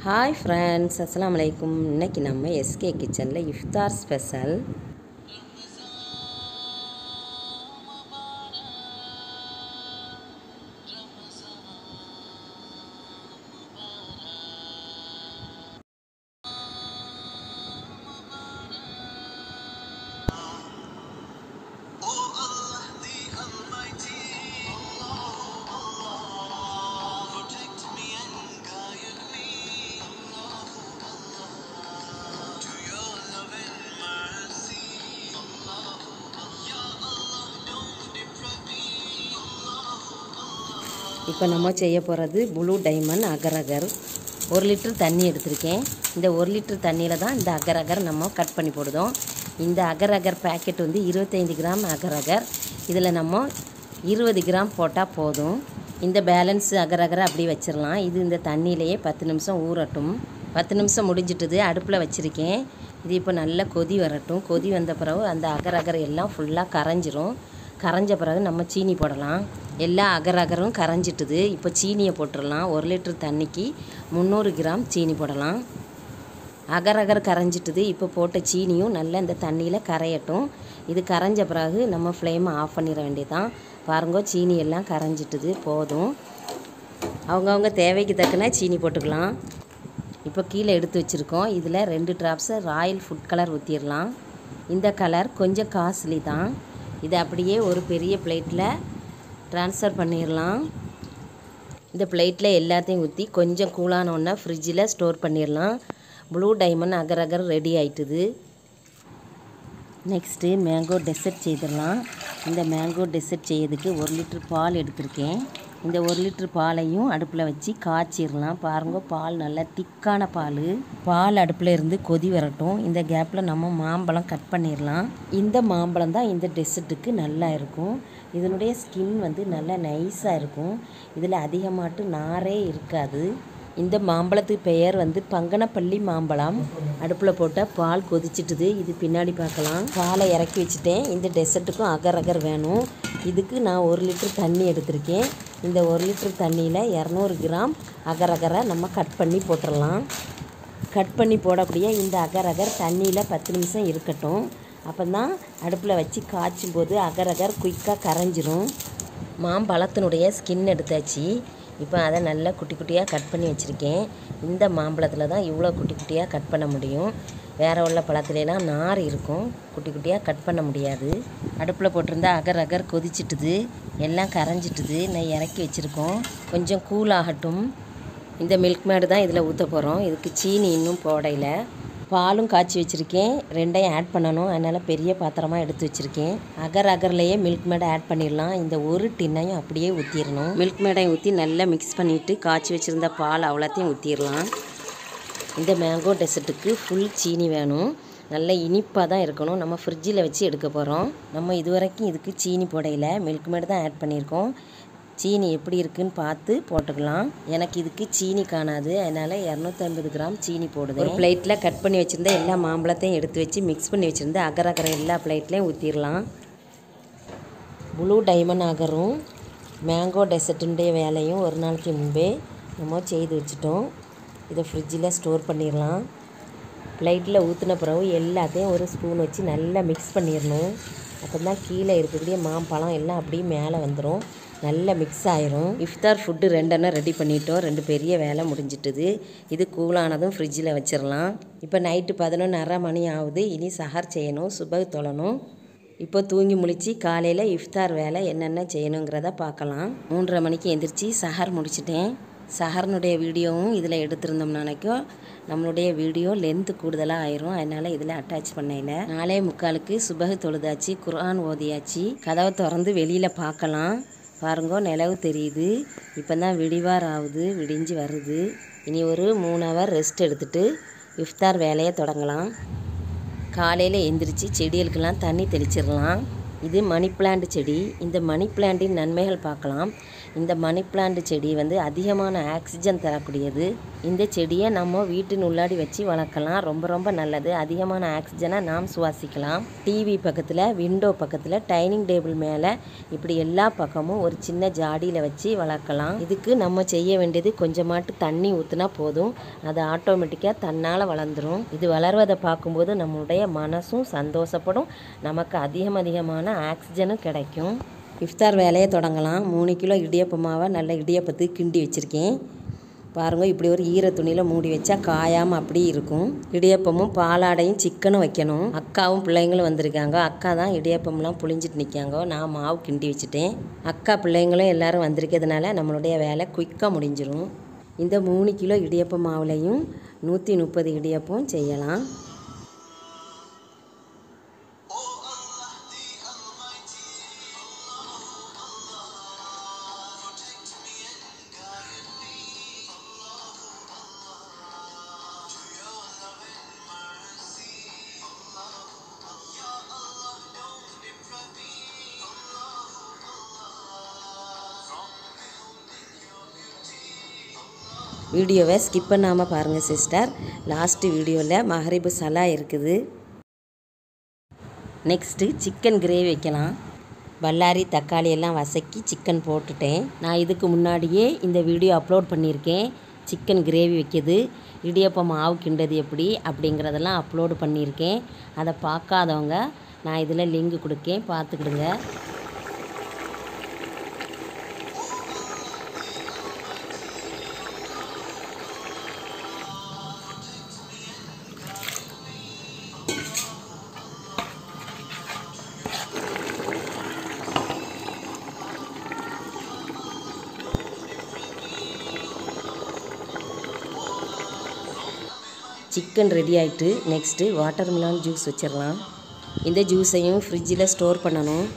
Hi friends அஸ்ஸலாமு அலைக்கும் இன்னைக்கு நம்ம எஸ்கே கிச்சனில் இஃப்தார் special Oh Allah, the Almighty, Allah, Allah, protect me and guide me, Allah, Allah, to your love and mercy, Allah, Ya Allah, don't deprive me, இப்போ நம்ம செய்ய போகிறது ப்ளூ டைமண்ட் அகர் அகர் ஒரு லிட்டர் தண்ணி எடுத்திருக்கேன் இந்த ஒரு லிட்டர் தண்ணியில் தான் இந்த அகர் அகர் நம்ம கட் பண்ணி போடுதோம் இந்த அகர் அகர் பேக்கெட் வந்து இருபத்தைந்து கிராம் அகர் அகர் இதில் நம்ம இருபது கிராம் போட்டால் போதும் இந்த பேலன்ஸ் அகர் அகரை அப்படி வச்சிடலாம் இது இந்த தண்ணியிலேயே பத்து நிமிஷம் ஊறட்டும் பத்து நிமிஷம் முடிஞ்சிட்டுது அடுப்பில் வச்சுருக்கேன் இது இப்போ நல்லா கொதி வரட்டும் கொதி வந்த பிறகு அந்த அகர் அகர் எல்லாம் ஃபுல்லாக கரைஞ்சிரும் கரைஞ்ச பிறகு நம்ம சீனி போடலாம் எல்லா அகர் அகரும் கரைஞ்சிட்டுது இப்போ சீனியை போட்டுடலாம் ஒரு லிட்டர் தண்ணிக்கு முந்நூறு கிராம் சீனி போடலாம் அகர் அகர் கரைஞ்சிட்டுது இப்போ போட்ட சீனியும் நல்லா இந்த தண்ணியில் கரையட்டும் இது கரைஞ்ச பிறகு நம்ம ஃப்ளேமை ஆஃப் பண்ணிட வேண்டியதான் பாருங்க சீனி எல்லாம் கரைஞ்சிட்டுது போதும் அவங்கவுங்க தேவைக்கு தக்கன சீனி போட்டுக்கலாம் இப்போ கீழே எடுத்து வச்சுருக்கோம் இதில் ரெண்டு ட்ராப்ஸு ராயல் ஃபுட் கலர் ஊற்றிடலாம் இந்த கலர் கொஞ்சம் காஸ்ட்லி தான் இதை அப்படியே ஒரு பெரிய பிளேட்டில் ட்ரான்ஸ்ஃபர் பண்ணிடலாம் இந்த பிளேட்டில் எல்லாத்தையும் ஊற்றி கொஞ்சம் கூலான உடனே ஃப்ரிட்ஜில் ஸ்டோர் பண்ணிடலாம் blue diamond agar agar ready ஆயிட்டுது நெக்ஸ்ட்டு மேங்கோ டெசர்ட் செய்திடலாம் இந்த மேங்கோ டெசர்ட் செய்யறதுக்கு ஒரு லிட்டர் பால் எடுத்திருக்கேன் இந்த ஒரு லிட்டர் பாலையும் அடுப்பில் வச்சு காய்ச்சிடலாம் பாருங்க பால் நல்லா திக்கான பால் பால் அடுப்பில் இருந்து கொதி வரட்டும் இந்த கேப்பில் நம்ம மாம்பழம் கட் பண்ணிடலாம் இந்த மாம்பழம் தான் இந்த டெசர்ட்டுக்கு நல்லா இருக்கும் இதனுடைய ஸ்கின் வந்து நல்லா நைஸாக இருக்கும் இதில் அதிகமாட்டு நாரே இருக்காது இந்த மாம்பழத்துக்கு பெயர் வந்து பங்கனப்பள்ளி மாம்பழம் அடுப்பில் போட்டால் பால் கொதிச்சிட்டுது இது பின்னாடி பார்க்கலாம் பாலை இறக்கி வச்சுட்டேன் இந்த டெசர்ட்டுக்கும் அகர் அகர் வேணும் இதுக்கு நான் ஒரு லிட்டர் தண்ணி எடுத்திருக்கேன் இந்த ஒரு லிட்டர் தண்ணியில் இரநூறு கிராம் அகர் அகரை நம்ம கட் பண்ணி போட்டுடலாம் கட் பண்ணி போடக்கூடிய இந்த அகர் அகர் தண்ணியில் பத்து நிமிஷம் இருக்கட்டும் அப்போ தான் அடுப்பில் வச்சு காய்ச்சும் போது அகர் அகர் குயிக்காக கரைஞ்சிரும் மாம்பழத்தினுடைய ஸ்கின் எடுத்தாச்சு இப்போ அதை நல்லா குட்டி குட்டியாக கட் பண்ணி வச்சுருக்கேன் இந்த மாம்பழத்தில் தான் இவ்வளோ குட்டி குட்டியாக கட் பண்ண முடியும் வேறு உள்ள பழத்துலலாம் நார் இருக்கும் குட்டி குட்டியாக கட் பண்ண முடியாது அடுப்பில் போட்டிருந்தா அகர் அகர் கொதிச்சிட்டுது எல்லாம் கரைஞ்சிட்டுது நான் இறக்கி வச்சுருக்கோம் கொஞ்சம் கூல் ஆகட்டும் இந்த மில்க் மேடு தான் இதில் ஊற்ற போகிறோம் இதுக்கு சீனி இன்னும் போடையில் பாலும் காய்ச்சி வச்சுருக்கேன் ரெண்டையும் ஆட் பண்ணணும் அதனால் பெரிய பாத்திரமாக எடுத்து வச்சுருக்கேன் அகர் அகர்லேயே மில்க் மேடை ஆட் பண்ணிடலாம் இந்த ஒரு டின்னையும் அப்படியே ஊற்றிடணும் மில்க் மேடையும் ஊற்றி நல்லா மிக்ஸ் பண்ணிவிட்டு காய்ச்சி வச்சுருந்த பால் அவ்வளோத்தையும் ஊற்றிடலாம் இந்த மேங்கோ டெசர்ட்டுக்கு ஃபுல் சீனி வேணும் நல்ல இனிப்பாக தான் இருக்கணும் நம்ம ஃப்ரிட்ஜில் வச்சு எடுக்க போகிறோம் நம்ம இது வரைக்கும் இதுக்கு சீனி போடையில் மில்க் மேடு தான் ஆட் பண்ணியிருக்கோம் சீனி எப்படி இருக்குன்னு பார்த்து போட்டுக்கலாம் எனக்கு இதுக்கு சீனி காணாது அதனால் இரநூத்தம்பது கிராம் சீனி போடுது ஒரு பிளேட்டில் கட் பண்ணி வச்சுருந்த எல்லா மாம்பழத்தையும் எடுத்து வச்சு மிக்ஸ் பண்ணி வச்சுருந்த அகர அகர எல்லா பிளேட்லேயும் ஊற்றிடலாம் ப்ளூ டைமண்ட் அகரும் மேங்கோ டெசர்ட்டுடைய வேலையும் ஒரு நாளைக்கு முன்பே நம்ம செய்து வச்சுட்டோம் இதை ஃப்ரிட்ஜில் ஸ்டோர் பண்ணிடலாம் பிளேட்டில் ஊற்றின பிறகு எல்லாத்தையும் ஒரு ஸ்பூன் வச்சு நல்லா மிக்ஸ் பண்ணிடணும் அப்போ தான் கீழே இருக்கக்கூடிய மாம்பழம் எல்லாம் அப்படியே மேலே வந்துடும் நல்லா மிக்ஸ் ஆயிரும் இஃப்தார் ஃபுட்டு ரெண்டெண்ணம் ரெடி பண்ணிட்டோம் ரெண்டு பெரிய வேலை முடிஞ்சிட்டுது இது கூலானதும் ஃப்ரிட்ஜில் வச்சிடலாம் இப்போ நைட்டு பதினொன்றரை மணி ஆகுது இனி சஹர் செய்யணும் சுபகு தொழணும் இப்போ தூங்கி முழிச்சு காலையில் இஃப்தார் வேலை என்னென்ன செய்யணுங்கிறத பார்க்கலாம் மூன்றரை மணிக்கு எந்திரிச்சு சஹர் முடிச்சிட்டேன் சஹர்னுடைய வீடியோவும் இதில் எடுத்திருந்தோம்னானைக்கோ நம்மளுடைய வீடியோ லென்த்து கூடுதலாக ஆயிரும் அதனால் இதில் அட்டாச் பண்ணையில் நாலே முக்காலுக்கு சுபகு தொழுதாச்சு குர்ஆன் ஓதியாச்சு கதவை திறந்து வெளியில் பார்க்கலாம் பாருங்க நிலவு தெரியுது இப்போ தான் விடிவார் ஆகுது விடிஞ்சு வருது இனி ஒரு மூணு ஹவர் ரெஸ்ட் எடுத்துட்டு இஃப்தார் வேலையை தொடங்கலாம் காலையில் எந்திரிச்சு செடிகளுக்கெல்லாம் தண்ணி தெளிச்சிடலாம் இது மணி பிளான்ட் செடி இந்த மணி பிளான்ட்டின் நன்மைகள் பார்க்கலாம் இந்த மணி பிளான்ட் செடி வந்து அதிகமான ஆக்சிஜன் தரக்கூடியது இந்த செடியை நம்ம வீட்டின் உள்ளாடி வச்சு வளர்க்கலாம் ரொம்ப ரொம்ப நல்லது அதிகமான ஆக்சிஜனை நாம் சுவாசிக்கலாம் டிவி பக்கத்தில் விண்டோ பக்கத்தில் டைனிங் டேபிள் மேலே இப்படி எல்லா பக்கமும் ஒரு சின்ன ஜாடியில் வச்சு வளர்க்கலாம் இதுக்கு நம்ம செய்ய வேண்டியது கொஞ்சமாட்டு தண்ணி ஊற்றினா போதும் அது ஆட்டோமேட்டிக்காக தன்னால் வளர்ந்துரும் இது வளர்வதை பார்க்கும்போது நம்மளுடைய மனசும் சந்தோஷப்படும் நமக்கு அதிகம் அதிகமான ஆக்சிஜனும் கிடைக்கும் இஃப்தார் வேலையை தொடங்கலாம் மூணு கிலோ இடியப்ப மாவை நல்ல இடியப்பத்துக்கு கிண்டி வச்சுருக்கேன் பாருங்கள் இப்படி ஒரு ஈர துணியில் மூடி வச்சா காயாமல் அப்படி இருக்கும் இடியப்பமும் பாலாடையும் சிக்கனும் வைக்கணும் அக்காவும் பிள்ளைங்களும் வந்திருக்காங்க அக்கா தான் இடியப்பம்லாம் புளிஞ்சிட்டு நிற்காங்க நான் மாவு கிண்டி வச்சுட்டேன் அக்கா பிள்ளைங்களும் எல்லாரும் வந்திருக்கிறதுனால நம்மளுடைய வேலை குயிக்காக முடிஞ்சிரும் இந்த மூணு கிலோ இடியப்ப மாவுலையும் நூற்றி முப்பது இடியப்பம் செய்யலாம் Oh Allah, the Almighty, Allah, Allah, protect me and guide me, Allah, Allah, to your love and mercy, Allah, Ya Allah, don't deprive me, Allah, Allah, from beholding your beauty, வீடியோவை skip பண்ணாமல் பாருங்கள் sister last வீடியோவில் மஹரிபு சலா இருக்குது next chicken gravy வைக்கலாம் பல்லாரி தக்காளி எல்லாம் வசக்கி chicken போட்டுட்டேன் நான் இதுக்கு முன்னாடியே இந்த வீடியோ அப்லோட் பண்ணியிருக்கேன் சிக்கன் கிரேவி வைக்கிது இடியப்பம் மாவு கிண்டது எப்படி அப்படிங்கிறதெல்லாம் அப்லோடு பண்ணியிருக்கேன் அதை பார்க்காதவங்க நான் இதில் லிங்க் கொடுக்கேன் பார்த்துக்கிடுங்க சிக்கன் ரெடி ஆயிட்டு நெக்ஸ்ட்டு வாட்டர் மிலான் ஜூஸ் வச்சிடலாம் இந்த ஜூஸையும் ஃப்ரிட்ஜில் ஸ்டோர் பண்ணணும்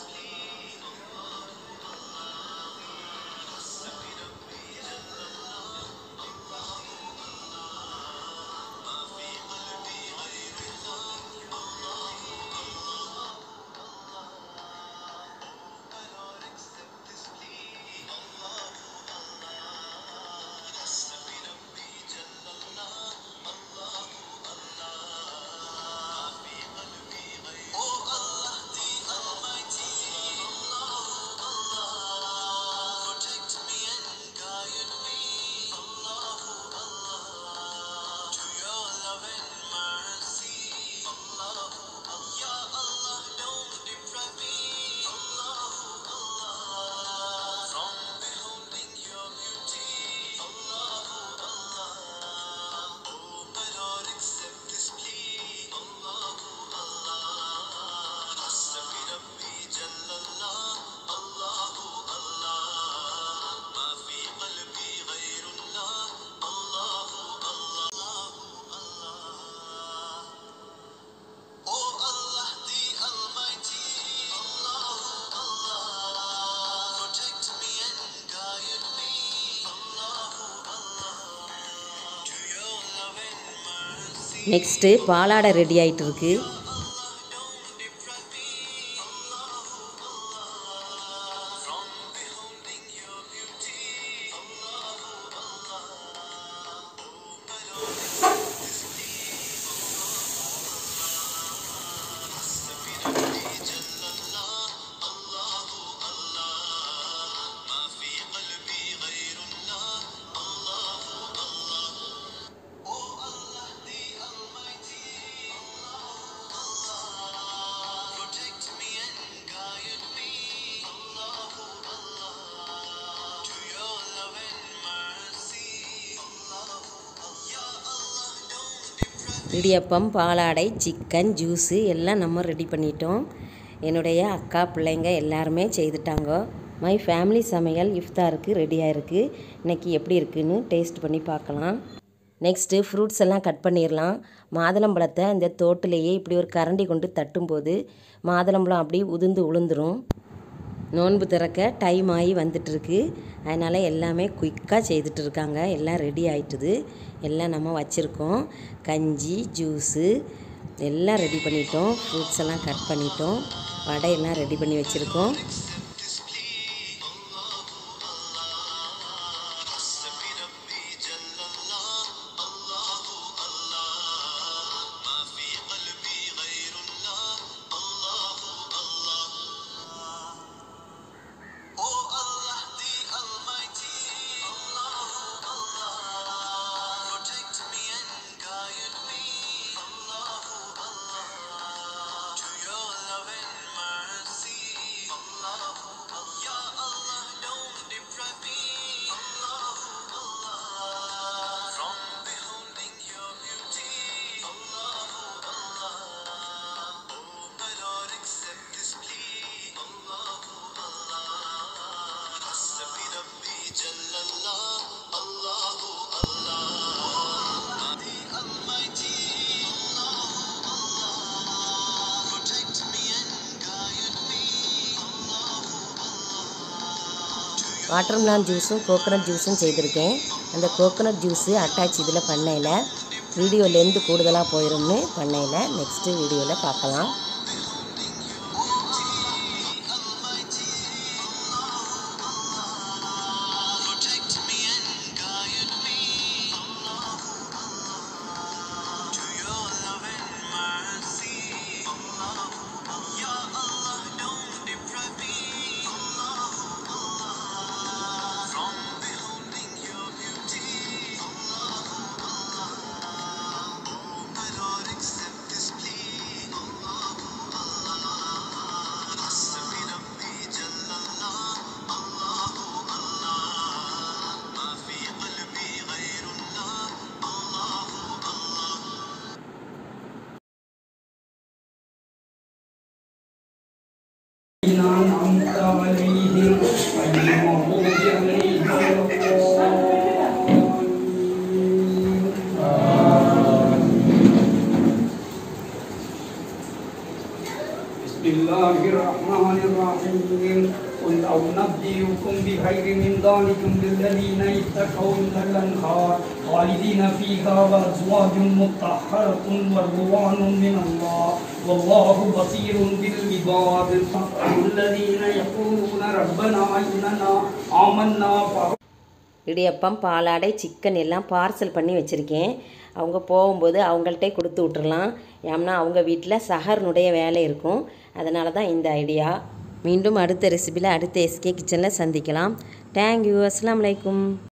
Oh Allah, the Almighty, Allah, Allah, protect me and guide me, Allah, Allah, to your love and mercy, Allah, Ya Allah, don't deprive me, Allah, Allah, from beholding your beauty, Allah, Allah, open or accept this plea, Allah, Allah, حسبي ربي جل الله الله الله ما في قلبي غير الله الله الله الله Oh Allah the Almighty Allah Allah protect me and guide me Allah Allah to your love and mercy next பாலாடை ready ஆயிட்டு இருக்கு from beholding your beauty Allah ما في قلبي غير الله الله الله Oh Allah the Almighty Allah Allah protect me and guide me Allah Allah to your love and mercy Allah Ya Allah don't deprive idiyappam பாலாடை chicken juice எல்லாம் நம்ம ready பண்ணிட்டோம் என்னுடைய அக்கா பிள்ளைங்க எல்லாருமே செய்துட்டாங்க my family சமையல் இஃப்தாருக்கு ரெடியாக இருக்குது இன்னைக்கு எப்படி இருக்குன்னு டேஸ்ட் பண்ணி பார்க்கலாம் நெக்ஸ்ட்டு ஃப்ரூட்ஸ் எல்லாம் கட் பண்ணிடலாம் மாதுளம்பழத்தை இந்த தோட்டிலேயே இப்படி ஒரு கரண்டி கொண்டு தட்டும்போது மாதுளம்பழம் அப்படி உதிர்ந்து உளுந்துரும் நோன்பு திறக்க டைம் ஆகி வந்துட்டுருக்கு அதனால் எல்லாமே குயிக்காக செய்துட்டு இருக்காங்க எல்லாம் ரெடி ஆயிட்டுது எல்லாம் நம்ம வச்சுருக்கோம் கஞ்சி ஜூஸு எல்லாம் ரெடி பண்ணிட்டோம் ஃப்ரூட்ஸ் எல்லாம் கட் பண்ணிட்டோம் வடையெல்லாம் ரெடி பண்ணி வச்சுருக்கோம் வாட்டர்மெலான் ஜூஸும் கோகனட் ஜூஸும் செய்திருக்கேன் அந்த கோகனட் ஜூஸு அட்டாச் இதில் பண்ணையில் வீடியோ லென்த்து கூடுதலாக போயிரும்னு பண்ணையில் நெக்ஸ்ட்டு வீடியோவில் பார்க்கலாம் Protect me and guide me to your love and mercy. Ya Allah, don't deprive me from beholding your beauty. Oh, my Lord, accept this plea. Hasbi Rabbi Jallallah. ما في قلبي غير الله الله الله الذين أنعمت عليهم غير المغضوب عليهم ولا بسم الله الرحمن الرحيم قل أو نبئكم بخير من ذلكم للذين اتقوا عند الأنهار خالدين فيها وأزواج مطهرة ورضوان من الله والله بصير بالعباد الذين يقولون ربنا إننا آمنا فاغفر idiyappam பாலாடை chicken எல்லாம் parcel பண்ணி வச்சுருக்கேன் அவங்க போகும்போது அவங்கள்ட்டே கொடுத்து விட்டுறலாம் ஏன்னா அவங்க வீட்டில் சஹர்னுடைய வேலை இருக்கும் அதனால தான் இந்த ஐடியா மீண்டும் அடுத்த ரெசிபியில் அடுத்த எஸ்கே கிச்சனில் சந்திக்கலாம் தேங்க்யூ அஸ்ஸலாமு அலைக்கும்